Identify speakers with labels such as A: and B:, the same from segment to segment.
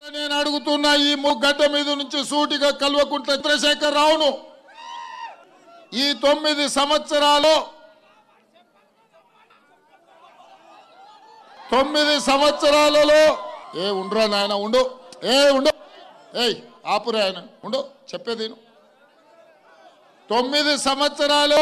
A: నేను అడుగుతున్నా ఈ ముగ్గడ్డ మీద నుంచి సూటిగా కల్వకుంట్ల చంద్రశేఖర్ రావును ఈ తొమ్మిది సంవత్సరాలు తొమ్మిది సంవత్సరాలలో ఏ ఉండురా నాయన ఉండు ఏ ఉండు ఏయ్ ఆపురే ఆయన ఉండు చెప్పేది విను. తొమ్మిది సంవత్సరాలు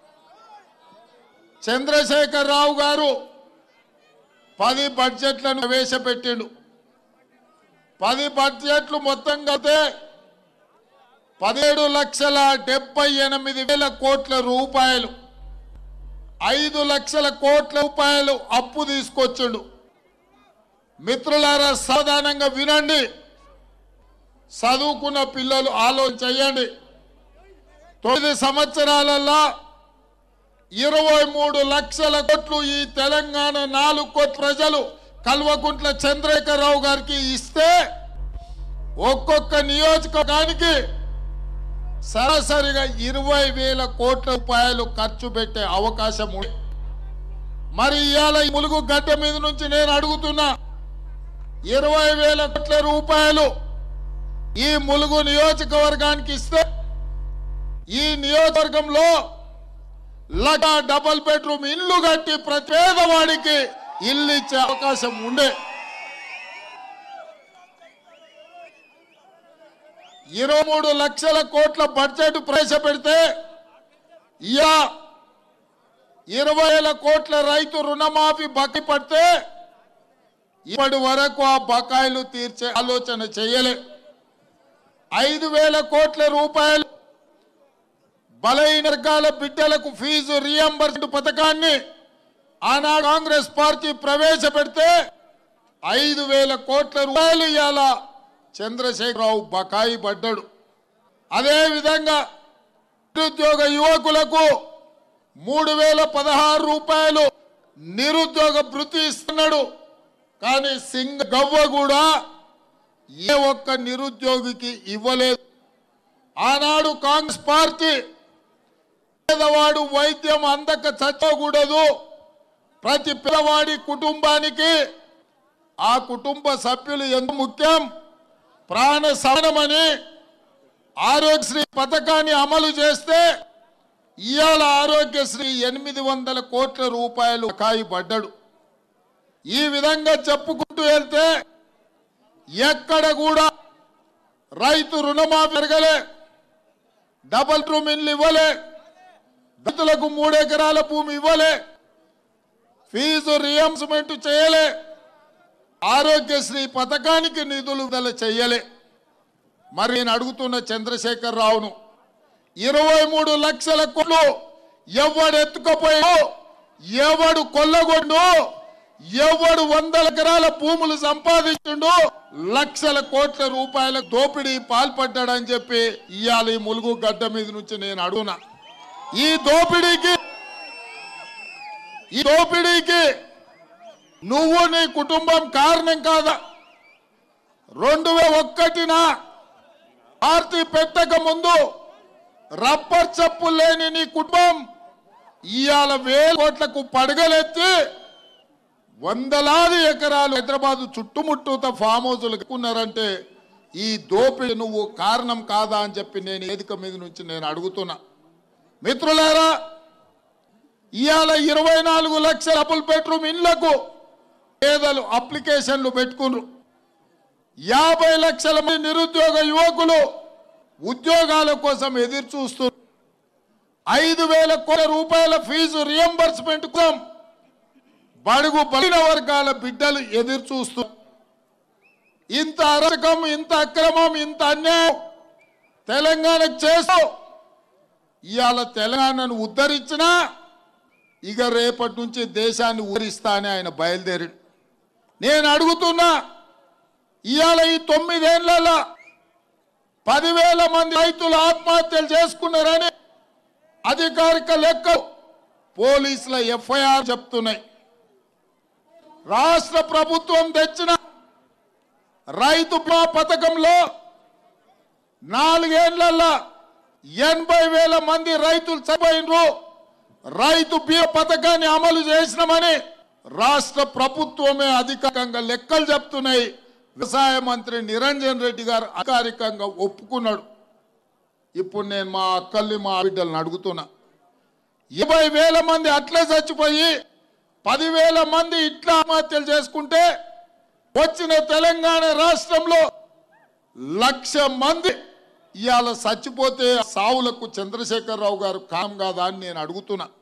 A: చంద్రశేఖర్ రావు గారు పది బడ్జెట్లను ప్రవేశపెట్టిండు పది బడ్జెట్లు మొత్తం కలితే పదిహేడు లక్షల డెబ్బై ఎనిమిది వేల కోట్ల రూపాయలు ఐదు లక్షల కోట్ల రూపాయలు అప్పు తీసుకొచ్చిండు మిత్రులారా సాధారణంగా వినండి చదువుకున్న పిల్లలు ఆలోచన చేయండి తొమ్మిది సంవత్సరాలలో ఇరవై మూడు లక్షల కోట్లు ఈ తెలంగాణ నాలుగు కోట్ల ప్రజలు కల్వకుంట్ల చంద్రశేఖరరావు గారికి ఇస్తే ఒక్కొక్క నియోజకవర్గానికి సరాసరిగా ఇరవై వేల కోట్ల రూపాయలు ఖర్చు పెట్టే అవకాశం ఉంది మరి ఇవాళ ఈ ములుగు గడ్డ మీద నుంచి నేను అడుగుతున్నా ఇరవై వేల కోట్ల రూపాయలు ఈ ములుగు నియోజకవర్గానికి ఇస్తే ఈ నియోజకవర్గంలో లక్ష డబల్ బెడ్రూమ్ ఇల్లు కట్టి ప్రతి పేదవాడికి ఇల్లు ఇచ్చే అవకాశం ఉండే ఇరవై మూడు లక్షల కోట్ల బడ్జెట్ ప్రవేశపెడితే ఇయా ఇరవై వేల కోట్ల రైతు రుణమాఫీ బకి పడితే ఇప్పటి వరకు ఆ బకాయిలు తీర్చే ఆలోచన చేయలే ఐదు వేల కోట్ల రూపాయలు బలహీన వర్గాల బిడ్డలకు ఫీజు రియంబర్స్మెంట్ పథకాన్ని ఆనాడు కాంగ్రెస్ పార్టీ ప్రవేశపెడితే ఐదు వేల కోట్ల రూపాయలు ఇవాళ చంద్రశేఖరరావు బకాయి పడ్డాడు అదే విధంగా నిరుద్యోగ యువకులకు మూడు వేల పదహారు రూపాయలు నిరుద్యోగ భృతి ఇస్తున్నాడు కానీ సింగ గవ్వ కూడా ఏ ఒక్క నిరుద్యోగికి ఇవ్వలేదు ఆనాడు కాంగ్రెస్ పార్టీ పేదవాడు వైద్యం అందక చచ్చకూడదు ప్రతి పిల్లవాడి కుటుంబానికి ఆ కుటుంబ సభ్యులు ఎంత ముఖ్యం ప్రాణ సహనమని ఆరోగ్యశ్రీ పథకాన్ని అమలు చేస్తే ఇవాళ ఆరోగ్యశ్రీ ఎనిమిది వందల కోట్ల రూపాయలు కాయి పడ్డాడు ఈ విధంగా చెప్పుకుంటూ వెళ్తే ఎక్కడ కూడా రైతు రుణమాఫీ పెరగలే డబల్ రూమ్ ఇల్లు ఇవ్వలే దళితులకు మూడు ఎకరాల భూమి ఇవ్వలే ఫీజు రియంబర్స్మెంట్ చేయలే ఆరోగ్యశ్రీ పథకానికి నిధులు విడుదల చేయలే మరి నేను అడుగుతున్న చంద్రశేఖర్ రావును ఇరవై మూడు లక్షల కోట్లు ఎవడు ఎత్తుకపోయాడు ఎవడు కొల్లగొండు ఎవడు వందల ఎకరాల భూములు సంపాదించుండు లక్షల కోట్ల రూపాయల దోపిడీ పాల్పడ్డాడని చెప్పి ఇవాళ ఈ ములుగు గడ్డ మీద నుంచి నేను అడుగునా ఈ దోపిడీకి ఈ దోపిడీకి నువ్వు నీ కుటుంబం కారణం కాదా రెండు వేల ఒక్కటిన పార్టీ పెట్టక ముందు రబ్బర్ చెప్పు లేని నీ కుటుంబం ఇవాళ వేల కోట్లకు పడగలెత్తి వందలాది ఎకరాలు హైదరాబాద్ చుట్టుముట్టూత ఫామ్ హౌజులు కట్టుకున్నారంటే ఈ దోపిడి నువ్వు కారణం కాదా అని చెప్పి నేను వేదిక మీద నుంచి నేను అడుగుతున్నా మిత్రులారా ఇవాళ ఇరవై నాలుగు లక్షల డబుల్ బెడ్రూమ్ ఇళ్లకు పేదలు అప్లికేషన్లు పెట్టుకున్నారు యాభై లక్షల మంది నిరుద్యోగ యువకులు ఉద్యోగాల కోసం ఎదురు చూస్తున్నారు ఐదు వేల కోట్ల రూపాయల ఫీజు రియంబర్స్మెంట్ కోసం బడుగు బలిన వర్గాల బిడ్డలు ఎదురు చూస్తూ ఇంత అరకం ఇంత అక్రమం ఇంత అన్యాయం తెలంగాణకు చేస్తూ ఇవాళ తెలంగాణను ఉద్ధరించినా ఇక రేపటి నుంచి దేశాన్ని ఊరిస్తా అని ఆయన బయలుదేరి నేను అడుగుతున్నా ఇవాళ ఈ తొమ్మిదేళ్లలో పదివేల మంది రైతులు ఆత్మహత్యలు చేసుకున్నారని అధికారిక లెక్కలు పోలీసుల ఎఫ్ఐఆర్ చెప్తున్నాయి రాష్ట్ర ప్రభుత్వం తెచ్చిన రైతు బీమా పథకంలో నాలుగేళ్లలో ఎనభై వేల మంది రైతులు చనిపోయినరు రైతు బీమా పథకాన్ని అమలు చేసినామని రాష్ట్ర ప్రభుత్వమే అధికారికంగా లెక్కలు చెప్తున్నాయి వ్యవసాయ మంత్రి నిరంజన్ రెడ్డి గారు అధికారికంగా ఒప్పుకున్నాడు ఇప్పుడు నేను మా అక్కల్ని మా బిడ్డల్ని అడుగుతున్నా ఇరవై వేల మంది అట్లే చచ్చిపోయి పదివేల మంది ఇట్లా ఆత్మహత్యలు చేసుకుంటే వచ్చిన తెలంగాణ రాష్ట్రంలో లక్ష మంది ఇవాళ చచ్చిపోతే సావులకు చంద్రశేఖరరావు గారు కాం కాదా అని నేను అడుగుతున్నా